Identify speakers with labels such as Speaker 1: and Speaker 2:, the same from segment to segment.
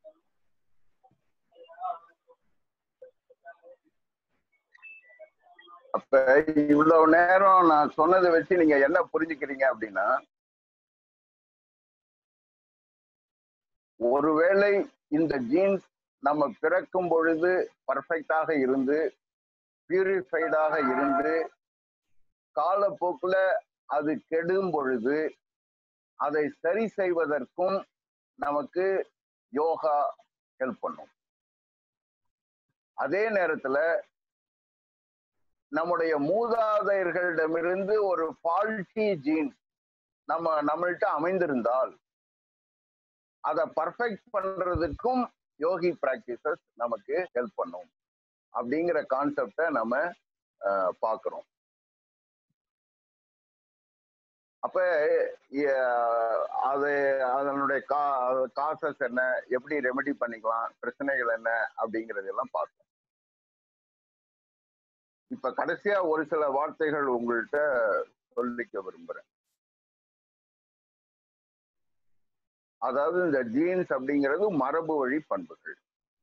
Speaker 1: அப்ப இவ்வளவு நேரம் நான் சொன்னதை வச்சு நீங்க என்ன புரிஞ்சுக்கிறீங்க அப்படின்னா ஒருவேளை இந்த ஜீன்ஸ் நம்ம பிறக்கும் பொழுது பர்ஃபெக்டாக இருந்து பியூரிஃபைடாக இருந்து காலப்போக்குல அது கெடும் பொழுது அதை சரி செய்வதற்கும் நமக்கு யோகா ஹெல்ப் பண்ணும் அதே நேரத்துல நம்முடைய மூதாதையர்களிடமிருந்து ஒரு ஃபால்ட்டி ஜீன் நம்ம நம்மள்ட்ட அமைந்திருந்தால் அதை பர்ஃபெக்ட் பண்றதுக்கும் யோகி பிராக்டிசஸ் நமக்கு ஹெல்ப் பண்ணும் அப்படிங்கிற கான்செப்டை நம்ம அஹ், பார்க்கிறோம் அப்ப அஹ், அது அதனுடைய கா காசஸ் என்ன எப்படி ரெமெடி பண்ணிக்கலாம் பிரச்சனைகள் என்ன அப்படிங்கறதெல்லாம் பார்த்தோம் இப்ப கடைசியா ஒரு சில வார்த்தைகள் உங்கள்கிட்ட சொல்லிக்க விரும்புறேன் அதாவது இந்த ஜீன்ஸ் அப்படிங்கிறது மரபு வழி பண்புகள்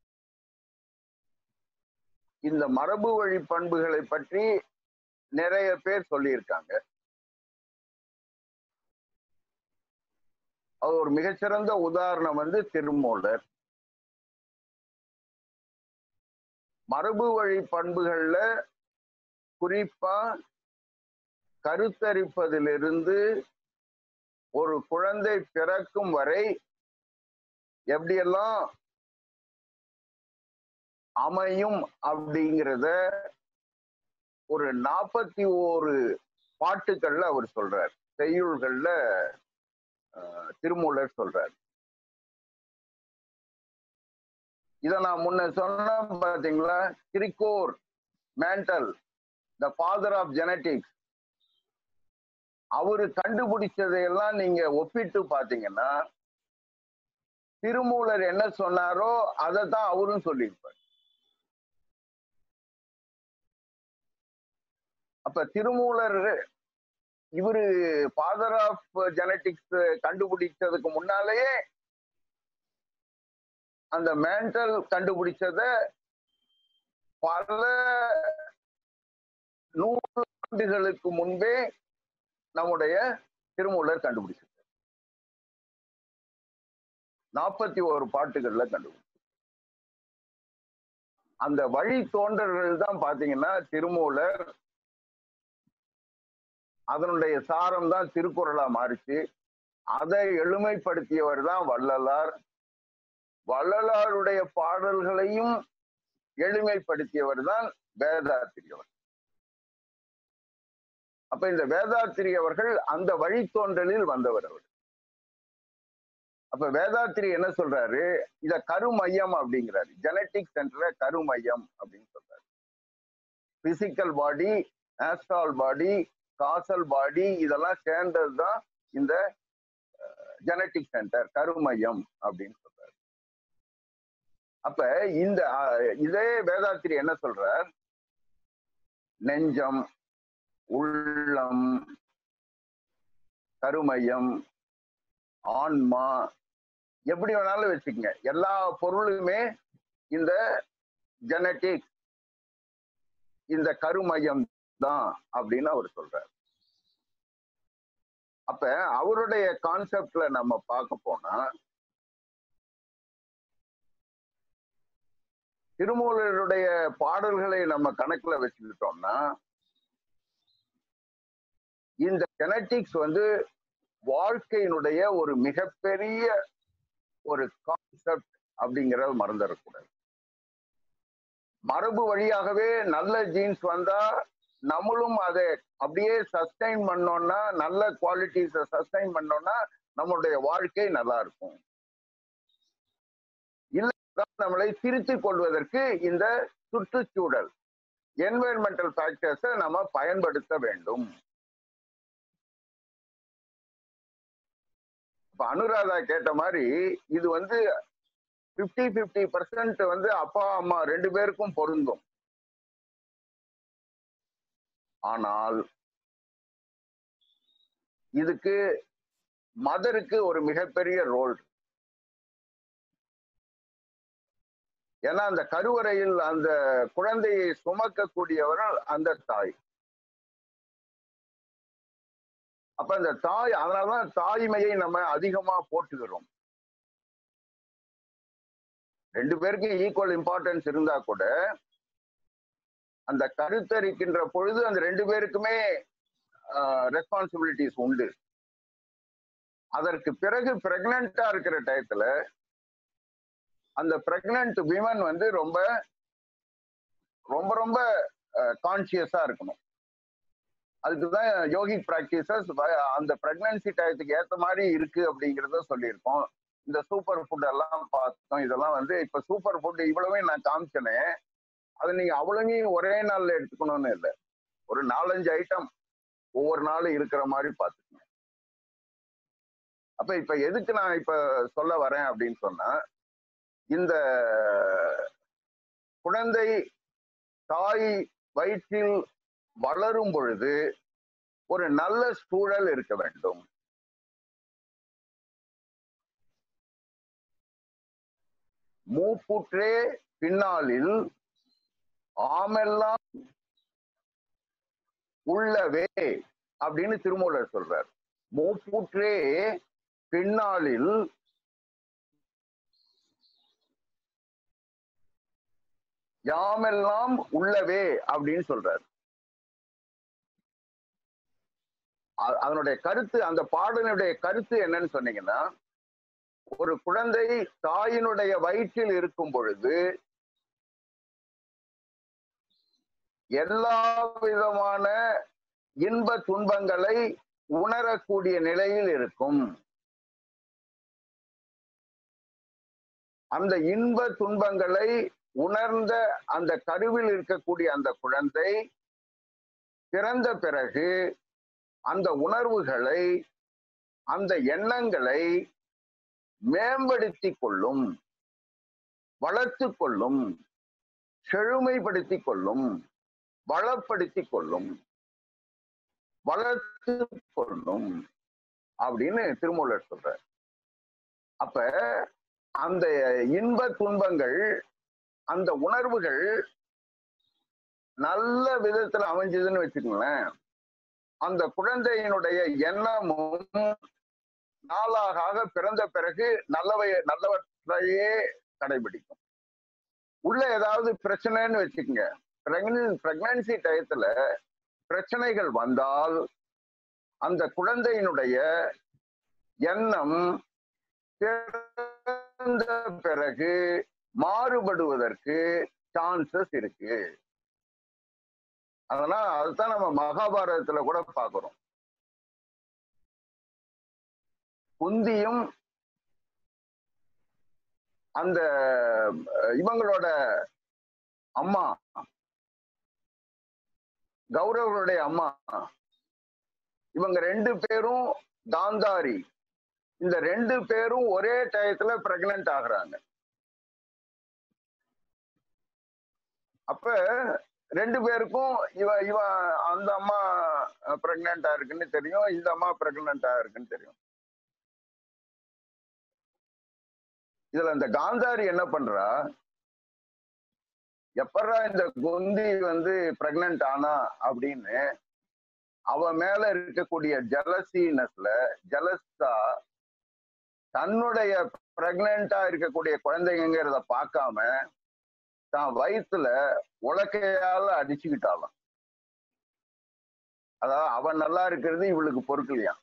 Speaker 1: இந்த மரபு வழி பண்புகளை பற்றி நிறைய பேர் சொல்லியிருக்காங்க அது ஒரு மிகச்சிறந்த உதாரணம் வந்து திருமூலர் மரபு வழி பண்புகள்ல குறிப்பா கருத்தரிப்பதிலிருந்து ஒரு குழந்தை பிறக்கும் வரை எப்படியெல்லாம் அமையும் அப்படிங்கிறத ஒரு நாற்பத்தி ஓரு பாட்டுக்கள்ல அவர் சொல்றார் செய்யுள்கள்ல அஹ், திருமூலர் சொல்றார் இத நான் முன்ன சொன்னேன் பாத்தீங்களா Gregor Mendel the father of genetics அவரு கண்டுபிடிச்சதையெல்லாம் நீங்க ஒப்பிட்டு பாத்தீங்கன்னா திருமூலர் என்ன சொன்னாரோ அதை தான் அவரும் சொல்லியிருப்பார் அப்ப திருமூலர் இவரு ஃபாதர் ஆஃப் ஜெனட்டிக்ஸ் கண்டுபிடிச்சதுக்கு முன்னாலேயே அந்த மேண்டல் கண்டுபிடிச்சத பல நூறு ஆண்டுகளுக்கு முன்பே நம்முடைய திருமூலர் கண்டுபிடிச்சிருக்கார் நாற்பத்தி ஒரு பாட்டுகள்ல கண்டுபிடிச்சு அந்த வழி தோன்றர்கள் தான் பாத்தீங்கன்னா திருமூலர் அதனுடைய சாரம் தான் திருக்குறளா மாறிச்சு அதை எளிமைப்படுத்தியவர் தான் வள்ளலார் வள்ளலாருடைய பாடல்களையும் எளிமைப்படுத்தியவர் தான் வேதாத்திரியவர் அப்ப இந்த வேதாத்திரி அவர்கள் அந்த வழித்தோன்றலில் வந்தவர் அவர் அப்ப வேதாத்திரி என்ன சொல்றாரு இத கருமையம் அப்படிங்கிறாரு ஜெனட்டிக் சென்டரை கருமையம் அப்படின்னு சொல்றாரு physical body astral body causal body இதெல்லாம் சேர்ந்தது தான் இந்த ஜெனட்டிக் சென்டர் கருமையம் அப்படின்னு சொல்றாரு அப்ப இந்த அஹ், இதே வேதாத்திரி என்ன சொல்றார் நெஞ்சம் உள்ளம் கருமையம் ஆன்மா எப்படி வேணாலும் வச்சுக்கங்க எல்லா பொருளுமே இந்த ஜெனட்டிக் இந்த கருமையம் தான் அப்படின்னு அவர் சொல்றார் அப்ப அவருடைய கான்செப்ட்ல நம்ம பார்க்க போனா திருமூலருடைய பாடல்களை நம்ம கணக்குல வச்சுக்கிட்டோம்னா இந்த ஜெனட்டிக்ஸ் வந்து வாழ்க்கையினுடைய ஒரு மிகப்பெரிய ஒரு கான்செப்ட் அப்படிங்கறத மறந்துடக்கூடாது மரபு வழியாகவே நல்ல ஜீன்ஸ் வந்தா நம்மளும் அதை அப்படியே சஸ்டைன் பண்ணோம்னா நல்ல குவாலிட்டிஸை சஸ்டைன் பண்ணோம்னா நம்மளுடைய வாழ்க்கை நல்லா இருக்கும் இல்லை நம்மளை திருத்திக் கொள்வதற்கு இந்த சுற்றுச்சூழல் என்வைரன்மெண்டல் ஃபேக்டர்ஸை நம்ம பயன்படுத்த வேண்டும் இப்ப அனுராதா கேட்ட மாதிரி இது வந்து பிப்டி பிப்டி பர்சன்ட் வந்து அப்பா அம்மா ரெண்டு பேருக்கும் பொருந்தும் ஆனால் இதுக்கு மதருக்கு ஒரு மிகப்பெரிய ரோல் ஏன்னா அந்த கருவறையில் அந்த குழந்தையை சுமக்கக்கூடியவர்கள் அந்த தாய் அப்ப அந்த தாய் அதனாலதான் தாய்மையை நம்ம அதிகமா போட்டுக்கிறோம் ரெண்டு பேருக்கும் ஈக்குவல் இம்பார்ட்டன்ஸ் இருந்தா கூட அந்த கருத்தரிக்கின்ற பொழுது அந்த ரெண்டு பேருக்குமே ரெஸ்பான்சிபிலிட்டிஸ் உண்டு அதற்கு பிறகு பிரெக்னண்டா இருக்கிற டயத்துல அந்த பிரெக்னன்ட் விமன் வந்து ரொம்ப ரொம்ப ரொம்ப கான்சியஸா இருக்கணும் அதுக்குதான் யோகிக் பிராக்டிசஸ் அந்த பிரெக்னன்சி டயத்துக்கு ஏத்த மாதிரி இருக்கு அப்படிங்கிறத சொல்லியிருக்கோம் இந்த சூப்பர் ஃபுட் எல்லாம் பார்த்தோம் இதெல்லாம் வந்து இப்ப சூப்பர் ஃபுட் இவ்வளவே நான் காமிச்சனே அது நீங்க அவ்வளவையும் ஒரே நாள்ல எடுத்துக்கணும்னு இல்லை ஒரு நாலஞ்சு ஐட்டம் ஒவ்வொரு நாளும் இருக்கிற மாதிரி பார்த்துக்கணும் அப்ப இப்ப எதுக்கு நான் இப்ப சொல்ல வரேன் அப்படின்னு சொன்னா இந்த குழந்தை தாய் வயிற்றில் வளரும் பொழுது ஒரு நல்ல சூழல் இருக்க வேண்டும் மூப்புற்றே பின்னாளில் ஆமெல்லாம் உள்ளவே அப்படின்னு திருமூலர் சொல்றார் மூப்புற்றே பின்னாளில் யாமெல்லாம் உள்ளவே அப்படின்னு சொல்றார் அ- அதனுடைய கருத்து அந்த பாடலினுடைய கருத்து என்னன்னு சொன்னீங்கன்னா ஒரு குழந்தை தாயினுடைய வயிற்றில் இருக்கும் பொழுது எல்லா விதமான இன்ப துன்பங்களை உணரக்கூடிய நிலையில் இருக்கும் அந்த இன்ப துன்பங்களை உணர்ந்த அந்த கருவில் இருக்கக்கூடிய அந்த குழந்தை பிறந்த பிறகு அந்த உணர்வுகளை அந்த எண்ணங்களை மேம்படுத்திக் கொள்ளும் வளர்த்து கொள்ளும் செழுமைப்படுத்திக் கொள்ளும் வளப்படுத்திக் கொள்ளும் வளர்த்து கொள்ளும் அப்படின்னு திருமூலர் சொல்றார் அப்ப அந்த இன்ப துன்பங்கள் அந்த உணர்வுகள் நல்ல விதத்துல அமைஞ்சதுன்னு வச்சுக்கோங்களேன் அந்த குழந்தையினுடைய எண்ணமும் நாளாக ஆக பிறந்த பிறகு நல்லவை நல்லவற்றையே கடைபிடிக்கும் உள்ள ஏதாவது பிரச்சனைன்னு வச்சுக்கோங்க பிரெக்னன்சி டயத்துல பிரச்சனைகள் வந்தால் அந்த குழந்தையினுடைய எண்ணம் பிறந்த பிறகு மாறுபடுவதற்கு சான்சஸ் இருக்கு அதெல்லாம் அதுதான் நம்ம மகாபாரதத்துல கூட பாக்குறோம் குந்தியும் அந்த அஹ், இவங்களோட அம்மா கௌரவருடைய அம்மா இவங்க ரெண்டு பேரும் காந்தாரி இந்த ரெண்டு பேரும் ஒரே டயத்துல பிரெக்னன்ட் ஆகுறாங்க அப்ப ரெண்டு பேருக்கும் இவ இவ அந்த அம்மா பிரெக்னண்டா இருக்குன்னு தெரியும் இந்த அம்மா பிரெக்னண்டா இருக்குன்னு தெரியும் இதுல இந்த காந்தாரி என்ன பண்றா எப்படா இந்த குந்தி வந்து பிரெக்னன்ட் ஆனா அப்படின்னு அவ மேல இருக்கக்கூடிய ஜலசினஸ்ல ஜலஸ்தா தன்னுடைய பிரெக்னண்டா இருக்கக்கூடிய குழந்தைங்கிறத பார்க்காம தான் வயித்துல உலக்கையால அடிச்சுக்கிட்டாலாம் அதாவது அவன் நல்லா இருக்கிறது இவளுக்கு பொறுக்கலையாம்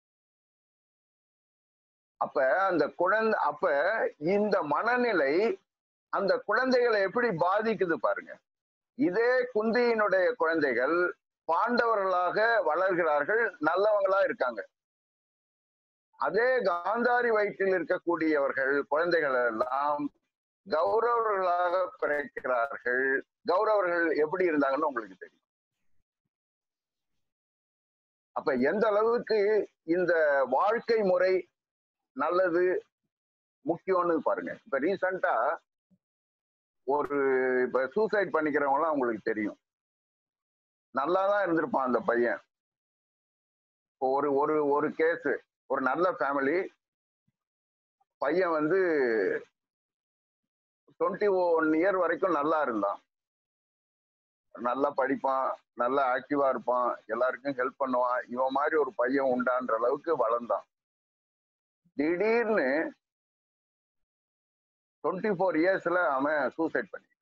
Speaker 1: அப்ப அந்த குழந்தை அப்ப இந்த மனநிலை அந்த குழந்தைகளை எப்படி பாதிக்குது பாருங்க இதே குந்தியினுடைய குழந்தைகள் பாண்டவர்களாக வளர்கிறார்கள் நல்லவங்களா இருக்காங்க அதே காந்தாரி வயிற்றில் இருக்கக்கூடியவர்கள் குழந்தைகள் எல்லாம் கௌரவர்களாக பிறக்கிறார்கள் கௌரவர்கள் எப்படி இருந்தாங்கன்னு உங்களுக்கு தெரியும் அப்ப எந்த அளவுக்கு இந்த வாழ்க்கை முறை நல்லது முக்கியம்னு பாருங்க இப்ப ரீசண்டா ஒரு இப்ப சூசைட் பண்ணிக்கிறவங்களாம் உங்களுக்கு தெரியும் நல்லா தான் இருந்திருப்பான் அந்த பையன் இப்போ ஒரு ஒரு ஒரு கேஸ் ஒரு நல்ல ஃபேமிலி பையன் வந்து டுவெண்ட்டி ஒன் இயர் வரைக்கும் நல்லா இருந்தான் நல்லா படிப்பான் நல்லா ஆக்டிவா இருப்பான் எல்லாருக்கும் ஹெல்ப் பண்ணுவான் இவன் மாதிரி ஒரு பையன் உண்டான்ற அளவுக்கு வளர்ந்தான் திடீர்னு டுவெண்ட்டி ஃபோர் இயர்ஸ்ல அவன் சூசைட் பண்ணி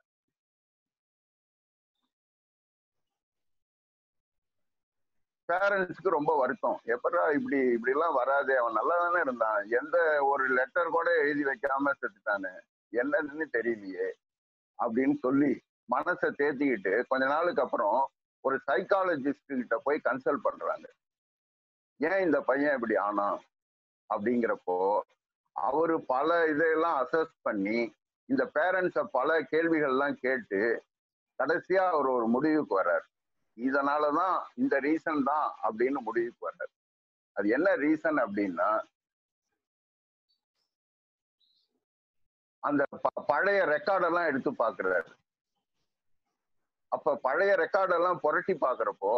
Speaker 1: பேரண்ட்ஸ்க்கு ரொம்ப வருத்தம் எப்படா இப்படி இப்படி எல்லாம் வராது அவன் நல்லா தானே இருந்தான் எந்த ஒரு லெட்டர் கூட எழுதி வைக்காம செத்துட்டானு என்னன்னு தெரியலையே அப்படின்னு சொல்லி மனசை தேத்திக்கிட்டு கொஞ்ச நாளுக்கு அப்புறம் ஒரு சைக்காலஜிஸ்ட் கிட்ட போய் கன்சல்ட் பண்றாங்க ஏன் இந்த பையன் இப்படி ஆனான் அப்படிங்கிறப்போ அவரு பல இதையெல்லாம் அசஸ் பண்ணி இந்த பேரண்ட்ஸ பல கேள்விகள்லாம் கேட்டு கடைசியா அவர் ஒரு முடிவுக்கு வர்றார் இதனாலதான் இந்த ரீசன் தான் அப்படின்னு முடிவுக்கு வர்றார் அது என்ன ரீசன் அப்படின்னா அந்த ப- பழைய ரெக்கார்டெல்லாம் எடுத்து பாக்குறாரு அப்ப பழைய ரெக்கார்டெல்லாம் புரட்டி பாக்குறப்போ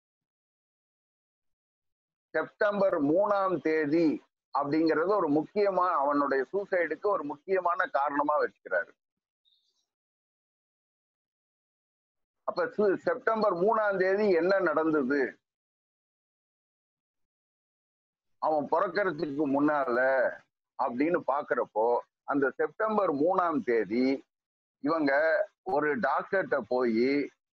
Speaker 1: செப்டம்பர் மூணாம் தேதி அப்படிங்கறது ஒரு முக்கியமான அவனுடைய சூசைடுக்கு ஒரு முக்கியமான காரணமா வச்சுக்கிறாரு அப்ப சு- செப்டம்பர் மூணாம் தேதி என்ன நடந்தது அவன் பிறக்கறதுக்கு முன்னால அப்படின்னு பாக்குறப்போ அந்த செப்டம்பர் மூணாம் தேதி இவங்க ஒரு டாக்டர்கிட்ட போய்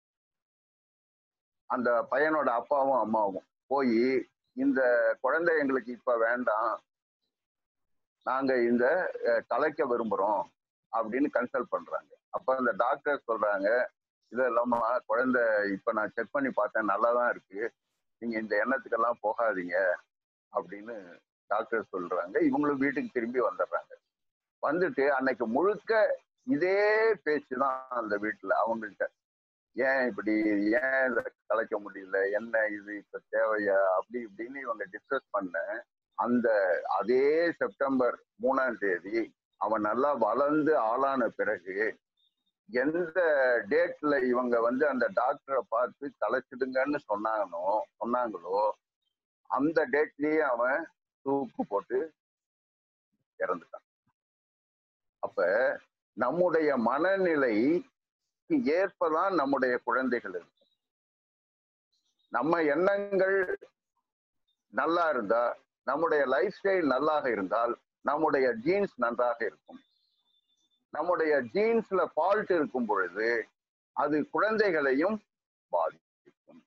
Speaker 1: அந்த பையனோட அப்பாவும் அம்மாவும் போய் இந்த குழந்தை எங்களுக்கு இப்ப வேண்டாம் நாங்க இந்த அஹ், கலைக்க விரும்புறோம் அப்படின்னு கன்சல்ட் பண்றாங்க அப்ப அந்த டாக்டர் சொல்றாங்க இது இல்லாம குழந்தை இப்ப நான் செக் பண்ணி பார்த்தேன் நல்லா தான் இருக்கு நீங்க இந்த எண்ணத்துக்கெல்லாம் போகாதீங்க அப்படின்னு டாக்டர் சொல்றாங்க இவங்களும் வீட்டுக்கு திரும்பி வந்துடுறாங்க வந்துட்டு அன்னைக்கு முழுக்க இதே பேச்சு தான் அந்த வீட்டுல அவங்கள்ட்ட ஏன் இப்படி ஏன் இதை கலைக்க முடியல என்ன இது இப்ப தேவையா அப்படி இப்படின்னு இவங்க டிஸ்கஸ் பண்ண அந்த அதே செப்டம்பர் மூணாம் தேதி அவன் நல்லா வளர்ந்து ஆளான பிறகு எந்த டேட்ல இவங்க வந்து அந்த டாக்டரை பார்த்து கலைச்சிடுங்கன்னு சொன்னானோ சொன்னாங்களோ அந்த டேட்லயே அவன் தூக்கு போட்டு இறந்துட்டான் அப்ப நம்முடைய மனநிலைக்கு ஏற்பதான் நம்முடைய குழந்தைகள் இருக்கும் நம்ம எண்ணங்கள் நல்லா இருந்தா நம்முடைய லைஃப் ஸ்டைல் நல்லாக இருந்தால் நம்முடைய ஜீன்ஸ் நன்றாக இருக்கும் நம்முடைய ஜீன்ஸ்ல ஃபால்ட் இருக்கும் பொழுது அது குழந்தைகளையும் பாதிக்கும்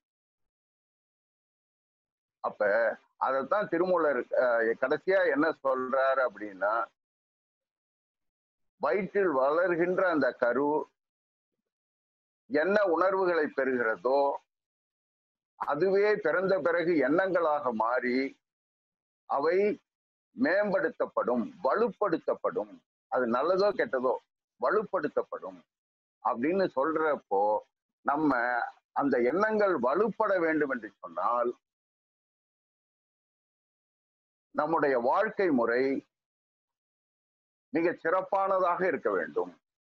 Speaker 1: அப்ப அதைத்தான் திருமூலர் அஹ், கடைசியா என்ன சொல்றாரு அப்படின்னா வயிற்றில் வளர்கின்ற அந்த கரு என்ன உணர்வுகளை பெறுகிறதோ அதுவே பிறந்த பிறகு எண்ணங்களாக மாறி அவை மேம்படுத்தப்படும் வலுப்படுத்தப்படும் அது நல்லதோ கெட்டதோ வலுப்படுத்தப்படும் அப்படின்னு சொல்றப்போ நம்ம அந்த எண்ணங்கள் வலுப்பட வேண்டும் என்று சொன்னால் நம்முடைய வாழ்க்கை முறை மிக சிறப்பானதாக இருக்க வேண்டும்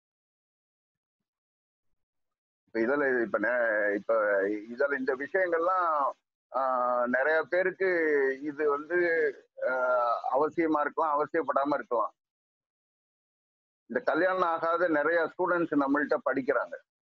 Speaker 1: இப்ப இதுல இப்ப நெ- இப்ப இதுல இந்த விஷயங்கள்லாம் ஆஹ், நிறைய பேருக்கு இது வந்து ஆஹ், அவசியமா இருக்கலாம் அவசியப்படாம இருக்கலாம் இந்த கல்யாணம் ஆகாத நிறைய ஸ்டூடெண்ட்ஸ் நம்மள்ட்ட படிக்கிறாங்க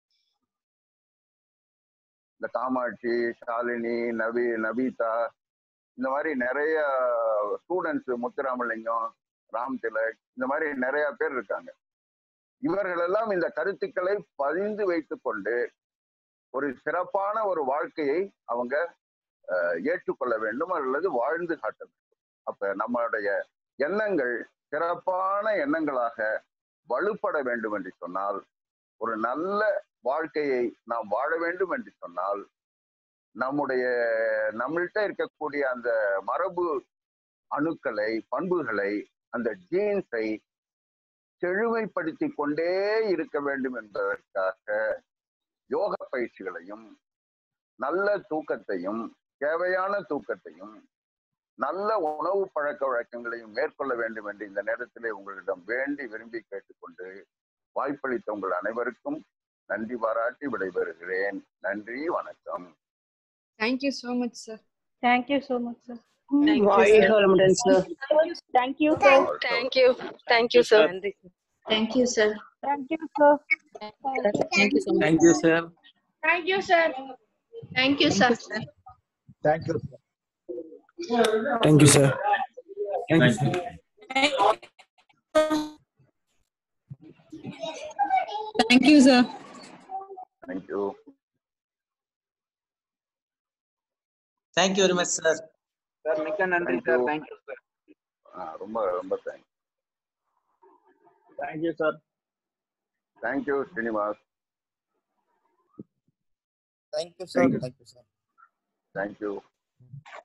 Speaker 1: இந்த காமாட்சி ஷாலினி நவி நவிதா இந்த மாதிரி நிறைய ஸ்டூடெண்ட்ஸ் முத்துராமலிங்கம் ராம் திலக் இந்த மாதிரி நிறைய பேர் இருக்காங்க இவர்கள் எல்லாம் இந்த கருத்துக்களை பதிந்து வைத்துக் கொண்டு ஒரு சிறப்பான ஒரு வாழ்க்கையை அவங்க அஹ், ஏற்றுக்கொள்ள வேண்டும் அல்லது வாழ்ந்து காட்ட வேண்டும் அப்ப நம்மளுடைய எண்ணங்கள் சிறப்பான எண்ணங்களாக வலுப்பட வேண்டும் என்று சொன்னால் ஒரு நல்ல வாழ்க்கையை நாம் வாழ வேண்டும் என்று சொன்னால் நம்முடைய நம்மள்கிட்ட இருக்கக்கூடிய அந்த மரபு அணுக்களை பண்புகளை அந்த ஜீன்ஸை செழுமைப்படுத்தி கொண்டே இருக்க வேண்டும் என்பதற்காக யோக பயிற்சிகளையும் நல்ல தூக்கத்தையும் தேவையான தூக்கத்தையும் நல்ல உணவு பழக்க வழக்கங்களையும் மேற்கொள்ள வேண்டும் என்று இந்த நேரத்திலே உங்களிடம் வேண்டி விரும்பி கேட்டுக்கொண்டு வாய்ப்பளித்த உங்கள் அனைவருக்கும் நன்றி பாராட்டி விடைபெறுகிறேன் நன்றி வணக்கம்
Speaker 2: Thank you so much, sir.
Speaker 3: Thank you so much, sir.
Speaker 4: Thank you,
Speaker 5: வாழ்க
Speaker 4: sir.
Speaker 5: வளமுடன் sir
Speaker 3: Thank you, sir.
Speaker 4: Thank, thank you. Thank you, sir.
Speaker 2: நன்றி sir. Thank you, sir.
Speaker 3: Thank you, sir.
Speaker 2: Thank you so much.
Speaker 4: Thank you, sir.
Speaker 2: Thank you, sir. Thank you, sir.
Speaker 5: Thank you.
Speaker 4: Thank you, sir. Thank you, sir.
Speaker 2: Thank you, sir.
Speaker 1: Thank you
Speaker 6: Thank you very much, sir.
Speaker 7: Sir மிக்க நன்றி
Speaker 1: Thank
Speaker 7: sir
Speaker 1: you.
Speaker 7: Thank you sir
Speaker 1: ரொம்ப ரொம்ப thanks
Speaker 5: Thank you, sir.
Speaker 1: Thank you Srinivas
Speaker 5: Thank you, sir. Thank you, sir.
Speaker 1: Thank you